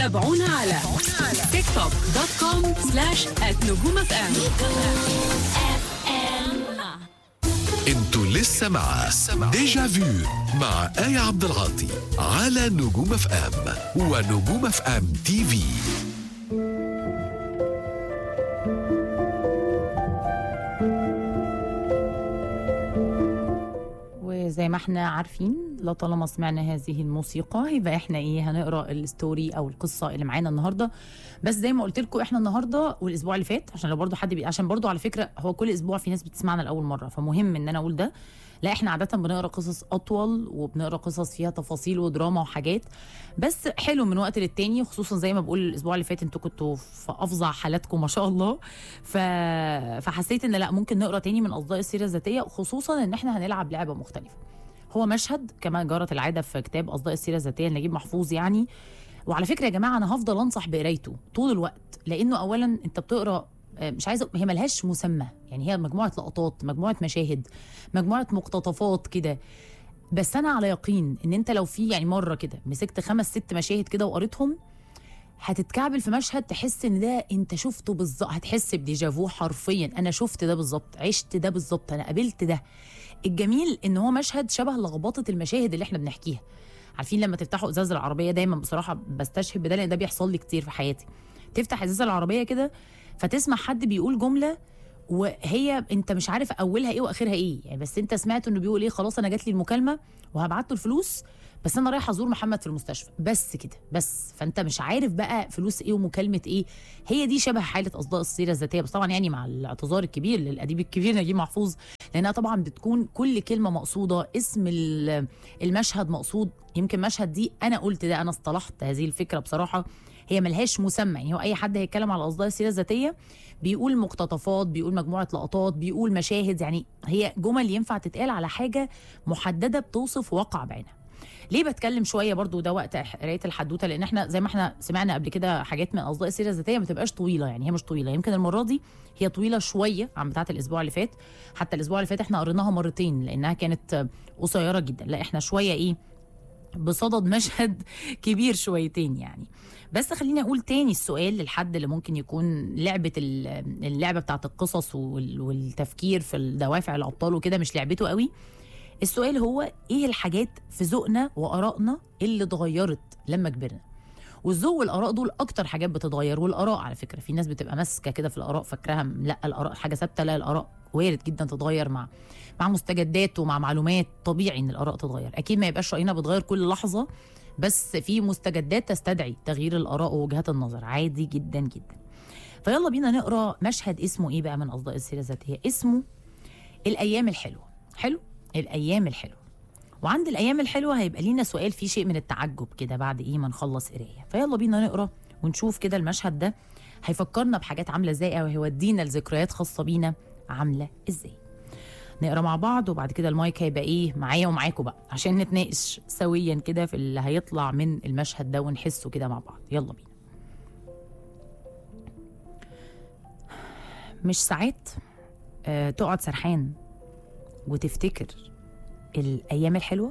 تابعونا على تيك توك دوت كوم سلاش نجوم اف ام انتوا لسه مع ديجا فيو مع آية عبد العاطي على نجوم اف ام ونجوم اف ام تي في وزي ما احنا عارفين لطالما سمعنا هذه الموسيقى يبقى احنا ايه هنقرا الستوري او القصه اللي معانا النهارده بس زي ما قلت لكم احنا النهارده والاسبوع اللي فات عشان لو برضو حد بي... عشان برضو على فكره هو كل اسبوع في ناس بتسمعنا لاول مره فمهم ان انا اقول ده لا احنا عاده بنقرا قصص اطول وبنقرا قصص فيها تفاصيل ودراما وحاجات بس حلو من وقت للتاني خصوصا زي ما بقول الاسبوع اللي فات انتوا كنتوا في افظع حالاتكم ما شاء الله ف... فحسيت ان لا ممكن نقرا تاني من اصداء السيره الذاتيه خصوصا ان احنا هنلعب لعبه مختلفه هو مشهد كما جرت العاده في كتاب اصداء السيره الذاتيه لنجيب محفوظ يعني وعلى فكره يا جماعه انا هفضل انصح بقرايته طول الوقت لانه اولا انت بتقرا آه، مش عايزه هي ملهاش مسمى يعني هي مجموعه لقطات مجموعه مشاهد مجموعه مقتطفات كده بس انا على يقين ان انت لو في يعني مره كده مسكت خمس ست مشاهد كده وقريتهم هتتكعبل في مشهد تحس ان ده انت شفته بالظبط هتحس بديجافو حرفيا انا شفت ده بالظبط عشت ده بالظبط انا قابلت ده الجميل ان هو مشهد شبه لخبطه المشاهد اللي احنا بنحكيها عارفين لما تفتحوا ازاز العربيه دايما بصراحه بستشهد بده لان ده بيحصل لي كتير في حياتي تفتح ازاز العربيه كده فتسمع حد بيقول جمله وهي انت مش عارف اولها ايه واخرها ايه يعني بس انت سمعت انه بيقول ايه خلاص انا جات لي المكالمه وهبعت له الفلوس بس انا رايح ازور محمد في المستشفى بس كده بس فانت مش عارف بقى فلوس ايه ومكالمه ايه هي دي شبه حاله اصداء السيره الذاتيه بس طبعا يعني مع الاعتذار الكبير للاديب الكبير نجيب محفوظ لانها طبعا بتكون كل كلمه مقصوده اسم ال- المشهد مقصود يمكن مشهد دي انا قلت ده انا اصطلحت هذه الفكره بصراحه هي ملهاش مسمى يعني هو اي حد هيتكلم على اصداء السيره الذاتيه بيقول مقتطفات بيقول مجموعه لقطات بيقول مشاهد يعني هي جمل ينفع تتقال على حاجه محدده بتوصف واقع بعينها ليه بتكلم شويه برضو ده وقت قرايه الحدوته لان احنا زي ما احنا سمعنا قبل كده حاجات من اصداء السيره الذاتيه ما تبقاش طويله يعني هي مش طويله يمكن المره دي هي طويله شويه عن بتاعه الاسبوع اللي فات حتى الاسبوع اللي فات احنا قريناها مرتين لانها كانت قصيره جدا لا احنا شويه ايه بصدد مشهد كبير شويتين يعني بس خليني اقول تاني السؤال للحد اللي ممكن يكون لعبه ال- اللعبه بتاعت القصص وال- والتفكير في الدوافع الابطال وكده مش لعبته قوي السؤال هو ايه الحاجات في ذوقنا وارائنا اللي اتغيرت لما كبرنا والذوق والاراء دول اكتر حاجات بتتغير والاراء على فكره في ناس بتبقى ماسكه كده في الاراء فاكراها لا الاراء حاجه ثابته لا الاراء وارد جدا تتغير مع مع مستجدات ومع معلومات طبيعي ان الاراء تتغير اكيد ما يبقاش راينا بيتغير كل لحظه بس في مستجدات تستدعي تغيير الاراء ووجهات النظر عادي جدا جدا فيلا بينا نقرا مشهد اسمه ايه بقى من اصداء السيره الذاتيه اسمه الايام الحلوه حلو الايام الحلوه وعند الايام الحلوه هيبقى لينا سؤال فيه شيء من التعجب كده بعد ايه ما نخلص قرايه فيلا بينا نقرا ونشوف كده المشهد ده هيفكرنا بحاجات عامله ازاي او هيودينا لذكريات خاصه بينا عامله ازاي نقرا مع بعض وبعد كده المايك هيبقى ايه معايا ومعاكم بقى عشان نتناقش سويا كده في اللي هيطلع من المشهد ده ونحسه كده مع بعض يلا بينا مش ساعات آه تقعد سرحان وتفتكر الايام الحلوه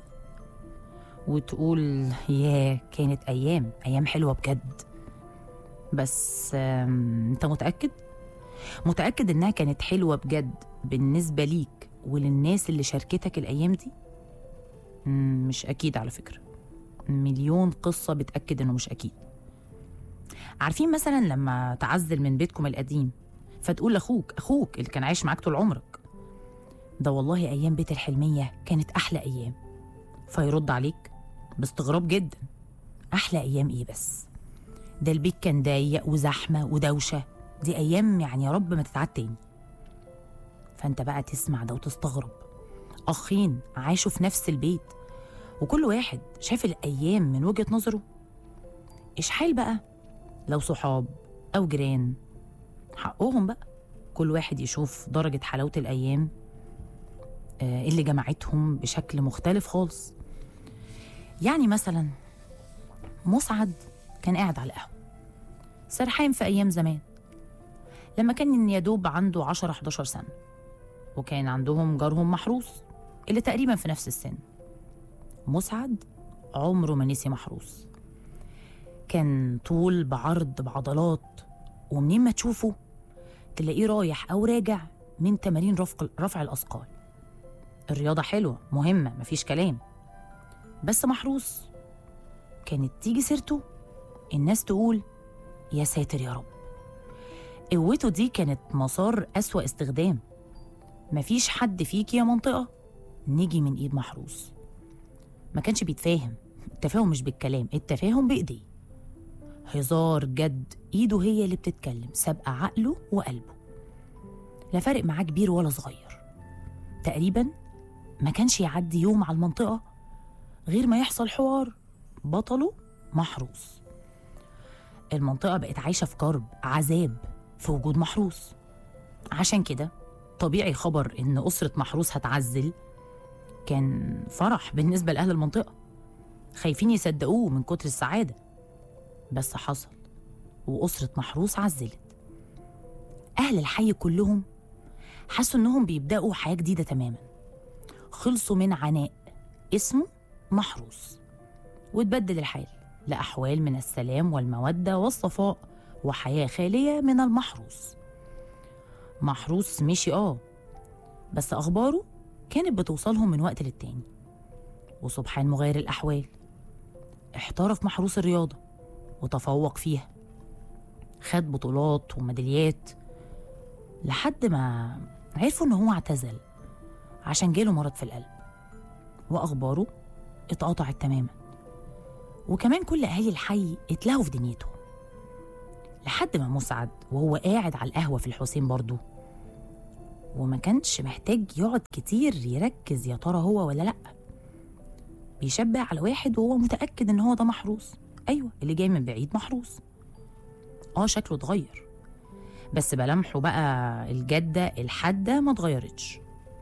وتقول ياه كانت ايام ايام حلوه بجد بس آم، انت متاكد متاكد انها كانت حلوه بجد بالنسبه ليك وللناس اللي شاركتك الايام دي مم، مش اكيد على فكره مليون قصه بتاكد انه مش اكيد عارفين مثلا لما تعزل من بيتكم القديم فتقول لاخوك اخوك اللي كان عايش معاك طول عمرك ده والله ايام بيت الحلميه كانت احلى ايام فيرد عليك باستغراب جدا احلى ايام ايه بس ده البيت كان ضيق وزحمه ودوشه دي ايام يعني يا رب ما تتعاد تاني فانت بقى تسمع ده وتستغرب اخين عاشوا في نفس البيت وكل واحد شاف الايام من وجهه نظره اشحال بقى لو صحاب او جيران حقهم بقى كل واحد يشوف درجه حلاوه الايام آه، اللي جمعتهم بشكل مختلف خالص يعني مثلا مسعد كان قاعد على القهوة سرحان في أيام زمان لما كان يا دوب عنده 10 11 سنة وكان عندهم جارهم محروس اللي تقريبا في نفس السن مسعد عمره ما نسي محروس كان طول بعرض بعضلات ومنين ما تشوفه تلاقيه رايح أو راجع من تمارين رفع, رفع الأثقال الرياضة حلوة مهمة مفيش كلام بس محروس كانت تيجي سيرته الناس تقول يا ساتر يا رب قوته دي كانت مسار أسوأ استخدام مفيش حد فيك يا منطقة نجي من إيد محروس ما كانش بيتفاهم التفاهم مش بالكلام التفاهم بإيديه هزار جد إيده هي اللي بتتكلم سابقة عقله وقلبه لا فارق معاه كبير ولا صغير تقريبا ما كانش يعدي يوم على المنطقة غير ما يحصل حوار بطله محروس المنطقة بقت عايشة في كرب عذاب في وجود محروس عشان كده طبيعي خبر إن أسرة محروس هتعزل كان فرح بالنسبة لأهل المنطقة خايفين يصدقوه من كتر السعادة بس حصل وأسرة محروس عزلت أهل الحي كلهم حسوا إنهم بيبدأوا حياة جديدة تماما خلصوا من عناء اسمه محروس وتبدل الحال لأحوال من السلام والمودة والصفاء وحياة خالية من المحروس محروس مشي آه بس أخباره كانت بتوصلهم من وقت للتاني وسبحان مغير الأحوال احترف محروس الرياضة وتفوق فيها خد بطولات وميداليات لحد ما عرفوا إن هو اعتزل عشان جاله مرض في القلب وأخباره اتقطعت تماما وكمان كل أهالي الحي اتلهوا في دنيته لحد ما مسعد وهو قاعد على القهوة في الحسين برضه وما كانش محتاج يقعد كتير يركز يا ترى هو ولا لأ بيشبه على واحد وهو متأكد إن هو ده محروس أيوة اللي جاي من بعيد محروس اه شكله اتغير بس ملامحه بقى الجادة الحادة ما اتغيرتش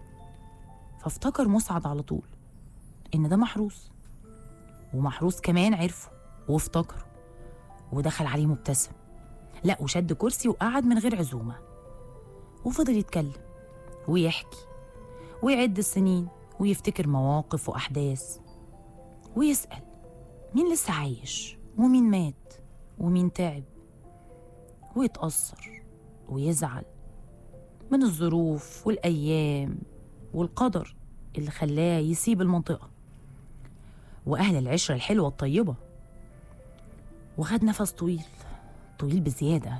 فافتكر مسعد على طول إن ده محروس ومحروس كمان عرفه وافتكره ودخل عليه مبتسم لا وشد كرسي وقعد من غير عزومة وفضل يتكلم ويحكي ويعد السنين ويفتكر مواقف وأحداث ويسأل مين لسه عايش ومين مات ومين تعب ويتأثر ويزعل من الظروف والأيام والقدر اللي خلاه يسيب المنطقة وأهل العشرة الحلوة الطيبة وخد نفس طويل طويل بزيادة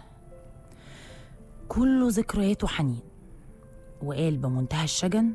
كله ذكريات وحنين وقال بمنتهى الشجن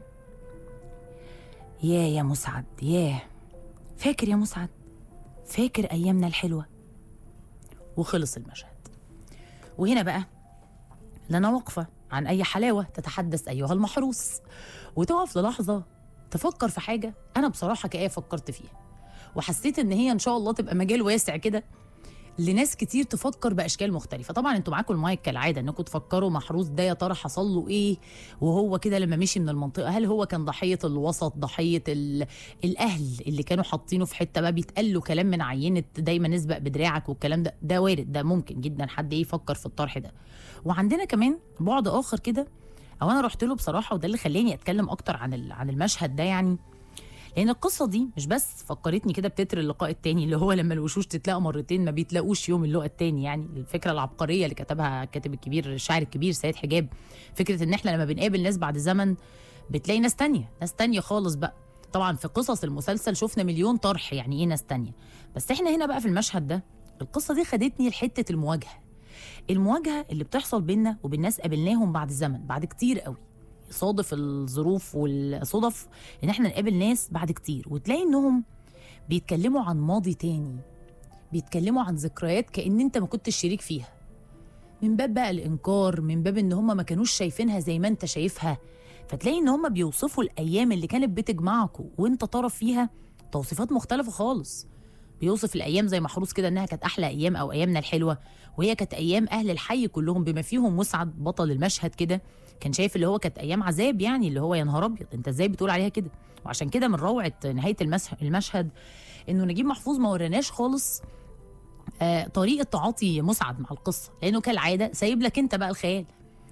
يا يا مسعد ياه فاكر يا مسعد فاكر أيامنا الحلوة وخلص المشهد وهنا بقى لنا وقفة عن أي حلاوة تتحدث أيها المحروس وتقف للحظة تفكر في حاجة أنا بصراحة كآية فكرت فيها وحسيت إن هي إن شاء الله تبقى مجال واسع كده لناس كتير تفكر باشكال مختلفه طبعا انتوا معاكم المايك كالعاده انكم تفكروا محروس ده يا ترى حصل له ايه وهو كده لما مشي من المنطقه هل هو كان ضحيه الوسط ضحيه ال... الاهل اللي كانوا حاطينه في حته بقى بيتقال له كلام من عينه دايما نسبق بدراعك والكلام ده ده وارد ده ممكن جدا حد ايه يفكر في الطرح ده وعندنا كمان بعد اخر كده او انا رحت له بصراحه وده اللي خلاني اتكلم اكتر عن ال... عن المشهد ده يعني لان القصه دي مش بس فكرتني كده بتتر اللقاء التاني اللي هو لما الوشوش تتلاقى مرتين ما بيتلاقوش يوم اللقاء التاني يعني الفكره العبقريه اللي كتبها الكاتب الكبير الشاعر الكبير سيد حجاب فكره ان احنا لما بنقابل ناس بعد زمن بتلاقي ناس تانية ناس تانية خالص بقى طبعا في قصص المسلسل شفنا مليون طرح يعني ايه ناس تانية بس احنا هنا بقى في المشهد ده القصه دي خدتني لحته المواجهه المواجهه اللي بتحصل بينا وبين ناس قابلناهم بعد زمن بعد كتير قوي صادف الظروف والصدف ان احنا نقابل ناس بعد كتير وتلاقي انهم بيتكلموا عن ماضي تاني بيتكلموا عن ذكريات كأن انت ما كنتش شريك فيها من باب بقى الانكار من باب ان هم ما كانوش شايفينها زي ما انت شايفها فتلاقي ان هم بيوصفوا الايام اللي كانت بتجمعكم وانت طرف فيها توصيفات مختلفه خالص بيوصف الايام زي محروس كده انها كانت احلى ايام او ايامنا الحلوه وهي كانت ايام اهل الحي كلهم بما فيهم مسعد بطل المشهد كده كان شايف اللي هو كانت ايام عذاب يعني اللي هو يا نهار ابيض انت ازاي بتقول عليها كده وعشان كده من روعه نهايه المس- المشهد انه نجيب محفوظ ما وراناش خالص آه طريقه تعاطي مسعد مع القصه لانه كالعاده سايب لك انت بقى الخيال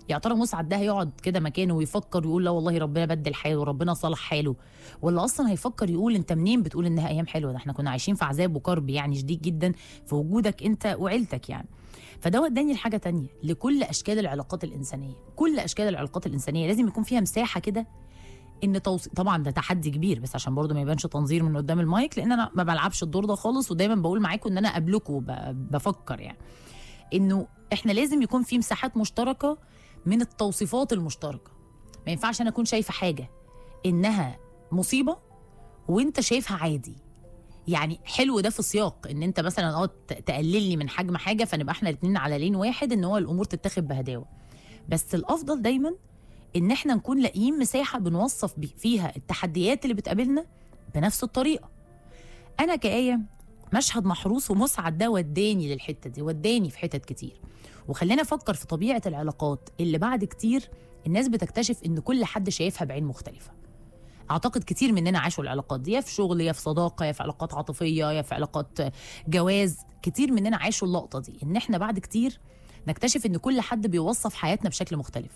يا ترى مسعد ده هيقعد كده مكانه ويفكر ويقول لا والله ربنا بدل حاله وربنا صلح حاله ولا اصلا هيفكر يقول انت منين بتقول انها ايام حلوه ده احنا كنا عايشين في عذاب وكرب يعني شديد جدا في وجودك انت وعيلتك يعني فده وداني لحاجه تانية لكل اشكال العلاقات الانسانيه كل اشكال العلاقات الانسانيه لازم يكون فيها مساحه كده ان توص... طبعا ده تحدي كبير بس عشان برضه ما يبانش تنظير من قدام المايك لان انا ما بلعبش الدور ده خالص ودايما بقول معاكم ان انا قبلكم ب... بفكر يعني انه احنا لازم يكون في مساحات مشتركه من التوصيفات المشتركه ما ينفعش انا اكون شايفه حاجه انها مصيبه وانت شايفها عادي يعني حلو ده في سياق ان انت مثلا اه ت- تقلل لي من حجم حاجه فنبقى احنا الاثنين على لين واحد ان هو الامور تتاخد بهداوه بس الافضل دايما ان احنا نكون لاقيين مساحه بنوصف بي- فيها التحديات اللي بتقابلنا بنفس الطريقه انا كآية مشهد محروس ومسعد ده وداني للحته دي وداني في حتت كتير وخلينا افكر في طبيعه العلاقات اللي بعد كتير الناس بتكتشف ان كل حد شايفها بعين مختلفه اعتقد كتير مننا عاشوا العلاقات دي يا في شغل يا في صداقه يا في علاقات عاطفيه يا في علاقات جواز كتير مننا عاشوا اللقطه دي ان احنا بعد كتير نكتشف ان كل حد بيوصف حياتنا بشكل مختلف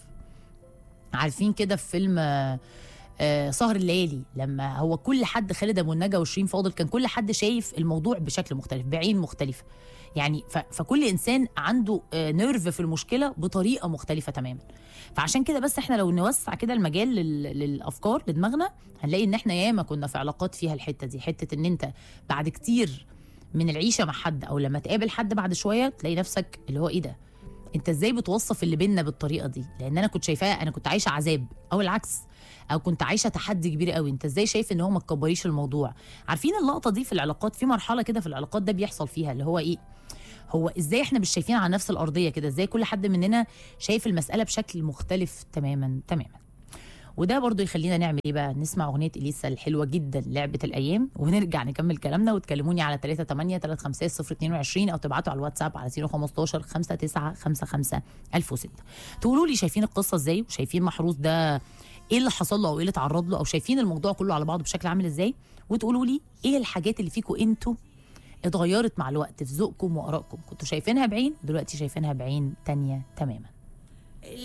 عارفين كده في فيلم آه، آه، سهر الليالي لما هو كل حد خالد ابو النجا وشيرين فاضل كان كل حد شايف الموضوع بشكل مختلف بعين مختلفه يعني ف- فكل انسان عنده آه، نيرف في المشكله بطريقه مختلفه تماما فعشان كده بس احنا لو نوسع كده المجال لل- للافكار لدماغنا هنلاقي ان احنا ياما كنا في علاقات فيها الحته دي حته ان انت بعد كتير من العيشه مع حد او لما تقابل حد بعد شويه تلاقي نفسك اللي هو ايه ده انت ازاي بتوصف اللي بينا بالطريقه دي لان انا كنت شايفاه انا كنت عايشه عذاب او العكس او كنت عايشه تحدي كبير قوي انت ازاي شايف ان هو ما تكبريش الموضوع عارفين اللقطه دي في العلاقات في مرحله كده في العلاقات ده بيحصل فيها اللي هو ايه هو ازاي احنا مش شايفين على نفس الارضيه كده ازاي كل حد مننا شايف المساله بشكل مختلف تماما تماما وده برضو يخلينا نعمل ايه بقى نسمع اغنيه اليسا الحلوه جدا لعبه الايام ونرجع نكمل كلامنا وتكلموني على 38 350 022 او تبعتوا على الواتساب على 015 5955 1006 تقولوا لي شايفين القصه ازاي وشايفين محروس ده ايه اللي حصل له او ايه اللي اتعرض له او شايفين الموضوع كله على بعضه بشكل عامل ازاي وتقولوا لي ايه الحاجات اللي فيكم انتوا اتغيرت مع الوقت في ذوقكم وارائكم كنتوا شايفينها بعين دلوقتي شايفينها بعين تانية تماما